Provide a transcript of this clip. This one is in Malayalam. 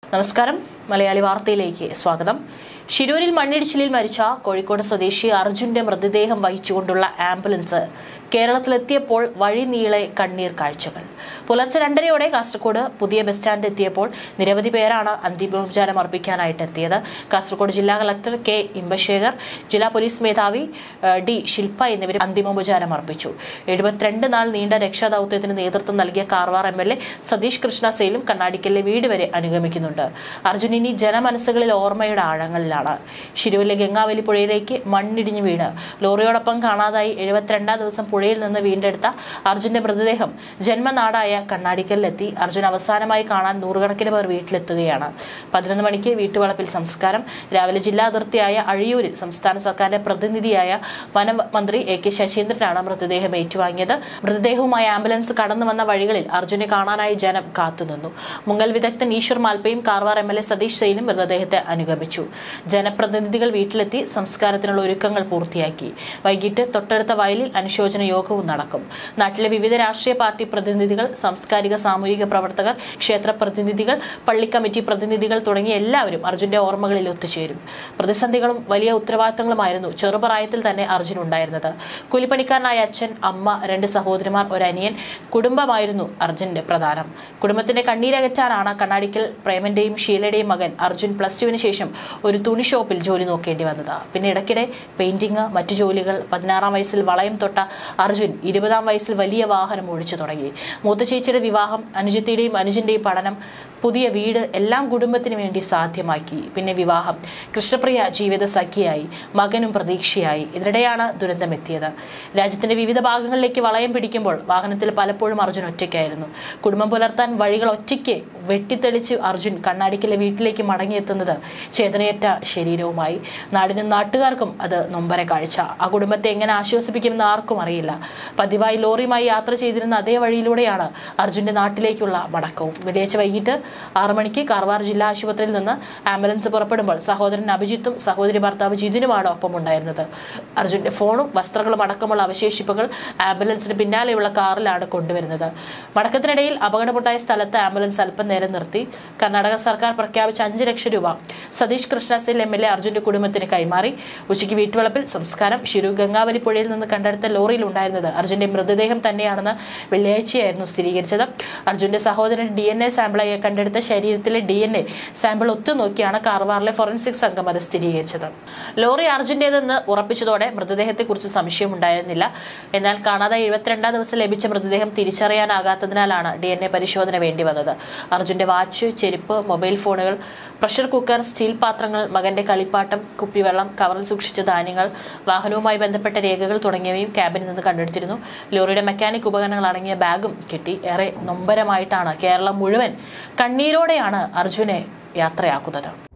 നമസ്കാരം മലയാളി വാർത്തയിലേക്ക് സ്വാഗതം ശിരൂരിൽ മണ്ണിടിച്ചിലിൽ മരിച്ച കോഴിക്കോട് സ്വദേശി അർജുന്റെ മൃതദേഹം വഹിച്ചുകൊണ്ടുള്ള ആംബുലൻസ് കേരളത്തിലെത്തിയപ്പോൾ വഴി നീളെ കണ്ണീർ കാഴ്ചകൾ പുലർച്ചെ രണ്ടരയോടെ കാസർഗോഡ് പുതിയ ബസ് സ്റ്റാൻഡ് എത്തിയപ്പോൾ നിരവധി പേരാണ് അന്തിമോപചാരം അർപ്പിക്കാനായിട്ട് എത്തിയത് കാസർഗോഡ് ജില്ലാ കളക്ടർ കെ ഇമ്പശേഖർ ജില്ലാ പോലീസ് മേധാവി ഏഹ്, ഡി ശില്പ എന്നിവർ അന്തിമോപചാരം അർപ്പിച്ചു എഴുപത്തിരണ്ട് നാൾ നീണ്ട രക്ഷാദൌത്യത്തിന് നേതൃത്വം നൽകിയ Karwar M L A Satish Krishna സെയിലും കണ്ണാടിക്കലിലെ വീട് വരെ അനുഗമിക്കുന്നുണ്ട് അർജുൻ ഇനി ജനമനസ്സുകളിൽ ഓർമ്മയുടെ ആഴങ്ങളിലാണ് ശിരുവിലെ ഗംഗാവലി പുഴയിലേക്ക് മണ്ണിടിഞ്ഞു വീണ് ലോറിയോടൊപ്പം കാണാതായി എഴുപത്തിരണ്ടാം ദിവസം പുഴയിൽ നിന്ന് വീണ്ടെടുത്ത അർജുന്റെ മൃതദേഹം ജന്മനാടായ കണ്ണാടിക്കലിലെത്തി അർജുൻ അവസാനമായി കാണാൻ നൂറുകണക്കിന് പേർ വീട്ടിലെത്തുകയാണ് പതിനൊന്ന് മണിക്ക് വീട്ടുവളപ്പിൽ സംസ്കാരം രാവിലെ ജില്ലാ അതിർത്തിയായ അഴിയൂരിൽ സംസ്ഥാന സർക്കാരിന്റെ പ്രതിനിധിയായ വനം മന്ത്രി എ കെ ശശീന്ദ്രനാണ് മൃതദേഹം ഏറ്റുവാങ്ങിയത് മൃതദേഹവുമായി ആംബുലൻസ് കടന്നു വന്ന വഴികളിൽ അർജുനെ കാണാനായി ജനം കാത്തുനിന്നു മുങ്ങൽ വിദഗ്ധൻ ഈശ്വർ മാൽപ്പയും Karwar M L A Satish സെയിലും മൃതദേഹത്തെ അനുഗമിച്ചു ജനപ്രതിനിധികൾ വീട്ടിലെത്തി സംസ്കാരത്തിനുള്ള ഒരുക്കങ്ങൾ പൂർത്തിയാക്കി വൈകിട്ട് തൊട്ടടുത്ത വയലിൽ അനുശോചന യോഗവും നടക്കും നാട്ടിലെ വിവിധ രാഷ്ട്രീയ പാർട്ടി പ്രതിനിധികൾ സാംസ്കാരിക സാമൂഹിക പ്രവർത്തകർ ക്ഷേത്ര പ്രതിനിധികൾ പള്ളി കമ്മിറ്റി പ്രതിനിധികൾ തുടങ്ങിയ എല്ലാവരും അർജുന്റെ ഓർമ്മകളിൽ ഒത്തുചേരും പ്രതിസന്ധികളും വലിയ ഉത്തരവാദിത്തങ്ങളുമായിരുന്നു ചെറുപ്രായത്തിൽ തന്നെ അർജുൻ ഉണ്ടായിരുന്നത് കൂലിപ്പണിക്കാരനായ അച്ഛൻ അമ്മ രണ്ട് സഹോദരിമാർ ഒരു അനിയൻ കുടുംബമായിരുന്നു അർജുന്റെ പ്രധാനം കുടുംബത്തിന്റെ കണ്ണീരകറ്റാനാണ് കണ്ണാടിക്കൽ പ്രേമന്റെയും ഷീലയുടെയും മകൻ അർജുൻ പ്ലസ് ടുവിന് ശേഷം ഒരു തുണി ഷോപ്പിൽ ജോലി നോക്കേണ്ടി വന്നത് പിന്നെ ഇടയ്ക്കിടെ പെയിന്റിംഗ് മറ്റു ജോലികൾ പതിനാറാം വയസ്സിൽ വളയം തൊട്ട അർജുൻ ഇരുപതാം വയസ്സിൽ വലിയ വാഹനം ഓടിച്ചു തുടങ്ങി മൂത്ത ചേച്ചിയുടെ വിവാഹം അനുജത്തിയുടെയും അനുജന്റെയും പഠനം പുതിയ വീട് എല്ലാം കുടുംബത്തിന് വേണ്ടി സാധ്യമാക്കി പിന്നെ വിവാഹം കൃഷ്ണപ്രിയ ജീവിത സഖിയായി മകനും പ്രതീക്ഷയായി ഇതിനിടെയാണ് ദുരന്തമെത്തിയത് രാജ്യത്തിന്റെ വിവിധ ഭാഗങ്ങളിലേക്ക് വളയം പിടിക്കുമ്പോൾ വാഹനത്തിൽ പലപ്പോഴും അർജുൻ ഒറ്റയ്ക്കായിരുന്നു കുടുംബം പുലർത്താൻ വഴികൾ ഒറ്റയ്ക്ക് വെട്ടിത്തെളിച്ച് അർജുൻ കണ്ണാടിക്കലെ വീട്ടിലേക്ക് മടങ്ങിയെത്തുന്നത് ചേതനയേറ്റ ശരീരവുമായി നാടിനും നാട്ടുകാർക്കും അത് നൊമ്പര കാഴ്ച ആ കുടുംബത്തെ എങ്ങനെ ആശ്വസിപ്പിക്കുമെന്ന് ആർക്കും അറിയില്ല പതിവായി ലോറിയുമായി യാത്ര ചെയ്തിരുന്ന അതേ വഴിയിലൂടെയാണ് അർജുന്റെ നാട്ടിലേക്കുള്ള മടക്കവും വെള്ളിയാഴ്ച വൈകിട്ട് ആറു മണിക്ക് കാർവാർ ജില്ലാ ആശുപത്രിയിൽ നിന്ന് ആംബുലൻസ് പുറപ്പെടുമ്പോൾ സഹോദരൻ അഭിജിത്തും സഹോദരി ഭർത്താവ് ജിതിനുമാണ് ഒപ്പമുണ്ടായിരുന്നത് അർജുന്റെ ഫോണും വസ്ത്രങ്ങളും അടക്കമുള്ള അവശേഷിപ്പുകൾ ആംബുലൻസിന് പിന്നാലെയുള്ള കാറിലാണ് കൊണ്ടുവരുന്നത് മടക്കത്തിനിടയിൽ അപകടമുണ്ടായ സ്ഥലത്ത് ആംബുലൻസ് അല്പം നേരം നിർത്തി കർണാടക സർക്കാർ പ്രഖ്യാപിച്ച അഞ്ച് ലക്ഷം രൂപ സതീഷ് കൃഷ്ണസേൽ എം എൽ എ അർജുന്റെ കുടുംബത്തിന് കൈമാറി ഉച്ചയ്ക്ക് വീട്ടുവളപ്പിൽ സംസ്കാരം ശിരു ഗംഗാവലി പുഴയിൽ നിന്ന് കണ്ടെടുത്ത ലോറിയിൽ ഉണ്ടായിരുന്നത് അർജുന്റെ മൃതദേഹം തന്നെയാണെന്ന് വെള്ളിയാഴ്ചയായിരുന്നു സ്ഥിരീകരിച്ചത് അർജുന്റെ സഹോദരൻ ഡി എൻ എ സാമ്പിളായി കണ്ടെടുത്ത ശരീരത്തിലെ ഡി എൻ എ സാമ്പിൾ ഒത്തുനോക്കിയാണ് കാർവാറിലെ ഫോറൻസിക് സംഘം അത് സ്ഥിരീകരിച്ചത് ലോറി അർജുന്റേതെന്ന് ഉറപ്പിച്ചതോടെ മൃതദേഹത്തെക്കുറിച്ച് സംശയമുണ്ടായിരുന്നില്ല എന്നാൽ കാണാതെ എഴുപത്തിരണ്ടാം ദിവസം ലഭിച്ച മൃതദേഹം തിരിച്ചറിയാനാകാത്തതിനാലാണ് ഡി എൻ എ പരിശോധന വേണ്ടി വന്നത് അർജുന്റെ വാച്ച് ചെരുപ്പ് മൊബൈൽ ഫോണുകൾ പ്രഷർ കുക്കർ സ്റ്റീൽ പാത്രങ്ങൾ മകന്റെ കളിപ്പാട്ടം കുപ്പിവെള്ളം കവറിൽ സൂക്ഷിച്ച ധാന്യങ്ങൾ വാഹനവുമായി ബന്ധപ്പെട്ട രേഖകൾ തുടങ്ങിയവയും ക്യാബിനിൽ നിന്ന് കണ്ടെടുത്തിരുന്നു ലോറിയുടെ മെക്കാനിക് ഉപകരണങ്ങൾ അടങ്ങിയ ബാഗും കിട്ടി ഏറെ നൊമ്പരമായിട്ടാണ് കേരളം മുഴുവൻ കണ്ണീരോടെയാണ് അർജുനെ യാത്രയാക്കുന്നത്